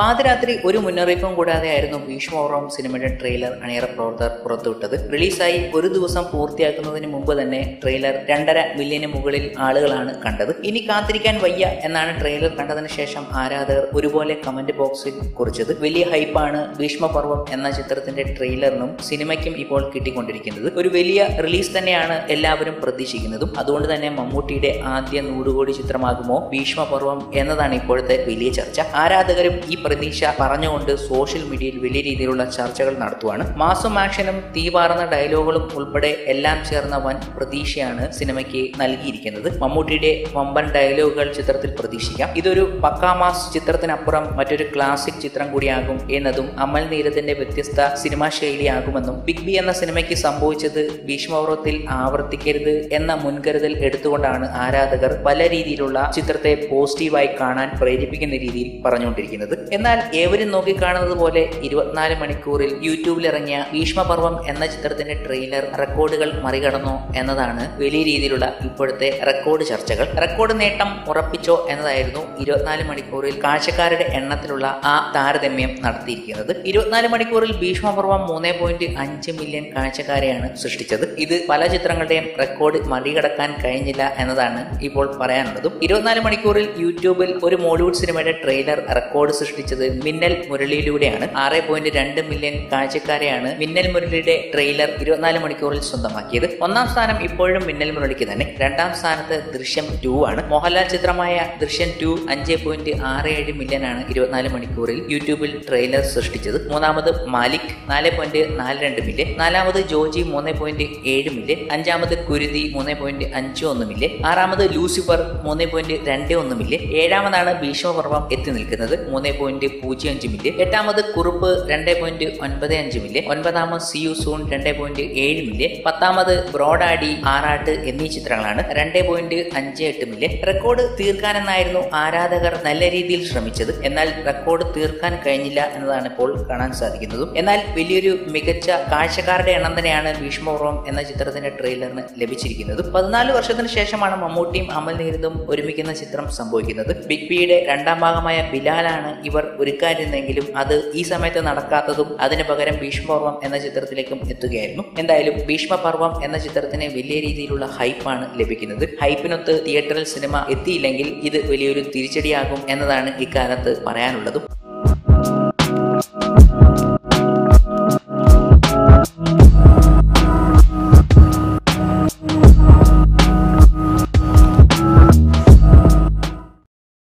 പാതിരാത്രി ഒരു മുന്നറിയിപ്പും കൂടാതെയായിരുന്നു ഭീഷ്മോറം സിനിമയുടെ ട്രെയിലർ അണിയറ പ്രവർത്തകർ പുറത്തുവിട്ടത് റിലീസായി ഒരു ദിവസം പൂർത്തിയാക്കുന്നതിന് മുമ്പ് തന്നെ ട്രെയിലർ രണ്ടര മില്യന് മുകളിൽ ആളുകളാണ് കണ്ടത് ഇനി കാത്തിരിക്കാൻ വയ്യ എന്നാണ് ട്രെയിലർ കണ്ടതിന് ശേഷം ആരാധകർ ഒരുപോലെ കമന്റ് ബോക്സിൽ കുറിച്ചത് വലിയ ഹൈപ്പാണ് ഭീഷ്മപർവം എന്ന ചിത്രത്തിന്റെ ട്രെയിലറിനും സിനിമയ്ക്കും ഇപ്പോൾ കിട്ടിക്കൊണ്ടിരിക്കുന്നത് ഒരു വലിയ റിലീസ് തന്നെയാണ് എല്ലാവരും പ്രതീക്ഷിക്കുന്നതും അതുകൊണ്ട് തന്നെ മമ്മൂട്ടിയുടെ ആദ്യ നൂറുകോടി ചിത്രമാകുമോ ഭീഷ്മപർവം എന്നതാണ് ഇപ്പോഴത്തെ വലിയ ചർച്ച ആരാധകരും ഈ പ്രതീക്ഷ പറഞ്ഞുകൊണ്ട് സോഷ്യൽ മീഡിയയിൽ വലിയ രീതിയിലുള്ള ചർച്ചകൾ നടത്തുവാണ് മാസും ആക്ഷനും തീവാർന്ന ഡയലോഗുകളും ഉൾപ്പെടെ എല്ലാം ചേർന്ന വൻ പ്രതീക്ഷയാണ് സിനിമയ്ക്ക് നൽകിയിരിക്കുന്നത് മമ്മൂട്ടിയുടെ വമ്പൻ ഡയലോഗുകൾ ചിത്രത്തിൽ പ്രതീക്ഷിക്കാം ഇതൊരു പക്കാമാസ് ചിത്രത്തിനപ്പുറം മറ്റൊരു ക്ലാസിക് ചിത്രം കൂടിയാകും എന്നതും അമൽ നീരത്തിന്റെ വ്യത്യസ്ത സിനിമാ ശൈലിയാകുമെന്നും ബിഗ് ബി എന്ന സിനിമയ്ക്ക് സംഭവിച്ചത് ഭീഷ്മപർവത്തിൽ ആവർത്തിക്കരുത് എന്ന മുൻകരുതൽ എടുത്തുകൊണ്ടാണ് ആരാധകർ പല രീതിയിലുള്ള ചിത്രത്തെ പോസിറ്റീവായി കാണാൻ പ്രേരിപ്പിക്കുന്ന രീതിയിൽ പറഞ്ഞുകൊണ്ടിരിക്കുന്നത് എന്നാൽ ഏവരും നോക്കിക്കാണുന്നത് പോലെ ഇരുപത്തിനാല് മണിക്കൂറിൽ യൂട്യൂബിൽ ഇറങ്ങിയ ഭീഷ്മപർവം എന്ന ചിത്രത്തിന്റെ ട്രെയിലർ റെക്കോർഡുകൾ മറികടന്നോ എന്നതാണ് വലിയ രീതിയിലുള്ള ഇപ്പോഴത്തെ റെക്കോർഡ് ചർച്ചകൾ റെക്കോർഡ് നേട്ടം ഉറപ്പിച്ചോ എന്നതായിരുന്നു ഇരുപത്തിനാല് മണിക്കൂറിൽ കാഴ്ചക്കാരുടെ എണ്ണത്തിലുള്ള ആ താരതമ്യം നടത്തിയിരിക്കുന്നത് ഇരുപത്തിനാല് മണിക്കൂറിൽ ഭീഷ്മപർവം മൂന്ന് പോയിന്റ് അഞ്ച് മില്യൺ കാഴ്ചക്കാരെയാണ് സൃഷ്ടിച്ചത് ഇത് പല ചിത്രങ്ങളുടെയും റെക്കോർഡ് മറികടക്കാൻ കഴിഞ്ഞില്ല എന്നതാണ് ഇപ്പോൾ പറയാനുള്ളതും ഇരുപത്തിനാല് മണിക്കൂറിൽ യൂട്യൂബിൽ ഒരു മോളിവുഡ് സിനിമയുടെ ട്രെയിലർ റെക്കോർഡ് സൃഷ്ടിച്ചത് മിന്നൽ മുരളിയിലൂടെയാണ് ആറ് പോയിന്റ് രണ്ട് മില്യൺ കാഴ്ചക്കാരെയാണ് മിന്നൽ മുരളിയുടെ ട്രെയിലർ ഇരുപത്തിനാല് മണിക്കൂറിൽ സ്വന്തമാക്കിയത് ഒന്നാം സ്ഥാനം ഇപ്പോഴും മിന്നൽ മുരളിക്ക് തന്നെ രണ്ടാം സ്ഥാനത്ത് ദൃശ്യം ടു ആണ് മോഹൻലാൽ ചിത്രമായ ദൃശ്യം ടു അഞ്ച് പോയിന്റ് ആറ് ഏഴ് മില്യൺ ആണ് ഇരുപത്തിനാല് മണിക്കൂറിൽ യൂട്യൂബിൽ ട്രെയിലർ സൃഷ്ടിച്ചത് മൂന്നാമത് മാലിക് നാല് പോയിന്റ് നാല് രണ്ട് മില്യൺ നാലാമത് ജോജി മൂന്ന് പോയിന്റ് ഏഴ് മില്യൺ അഞ്ചാമത് കുരുതി മൂന്ന് പോയിന്റ് അഞ്ച് ഒന്ന് മില്യൺ ആറാമത് ലൂസിഫർ മൂന്ന് പോയിന്റ് രണ്ട് ഒന്ന് മില്യൺ ഏഴാമതാണ് ഭീഷ്മപർവം എത്തി നിൽക്കുന്നത് മൂന്ന് പോയിന്റ് പൂജ്യം അഞ്ച് മില്യൺ എട്ടാമത് കുറുപ്പ് രണ്ട് പോയിന്റ് ഒൻപത് അഞ്ച് മില്യൺ ഒൻപതാമത് സിയു സൂൺ രണ്ട് പോയിന്റ് ഏഴ് മില്യൺ പത്താമത് ബ്രോഡാഡി ആറാട്ട് എന്നീ ചിത്രങ്ങളാണ് രണ്ട് പോയിന്റ് അഞ്ച് എട്ട് മില്യൺ റെക്കോർഡ് തീർക്കാനെന്നായിരുന്നു ആരാധകർ നല്ല രീതിയിൽ ശ്രമിച്ചത് എന്നാൽ റെക്കോർഡ് തീർക്കാൻ കഴിഞ്ഞില്ല എന്നതാണ് ഇപ്പോൾ കാണാൻ സാധിക്കുന്നതും എന്നാൽ വലിയൊരു മികച്ച കാഴ്ചക്കാരുടെ എണ്ണം തന്നെയാണ് ഭീഷ്മപർവം എന്ന ചിത്രത്തിന്റെ ട്രെയിലറിന് ലഭിച്ചിരിക്കുന്നത് പതിനാല് വർഷത്തിന് ശേഷമാണ് മമ്മൂട്ടിയും അമൽ നീരദും ഒരുമിക്കുന്ന ചിത്രം സംഭവിക്കുന്നത് ബിഗ് ബിയുടെ രണ്ടാം ഭാഗമായ ബിലാലാണ് ഇവർ ഒരുക്കാനിരുന്നെങ്കിലും അത് ഈ സമയത്ത് നടക്കാത്തതും അതിന് പകരം ഭീഷ്മപർവം എന്ന ചിത്രത്തിലേക്കും എത്തുകയായിരുന്നു എന്തായാലും ഭീഷ്മപർവം എന്ന ചിത്രത്തിന് വലിയ രീതിയിലുള്ള ഹൈപ്പാണ് ലഭിക്കുന്നത് ഹൈപ്പിനൊത്ത് തിയേറ്ററിൽ സിനിമ എത്തിയില്ലെങ്കിൽ ഇത് വലിയൊരു തിരിച്ചടിയാകും എന്നതാണ് ഇക്കാലത്ത് പറയാനുള്ളതും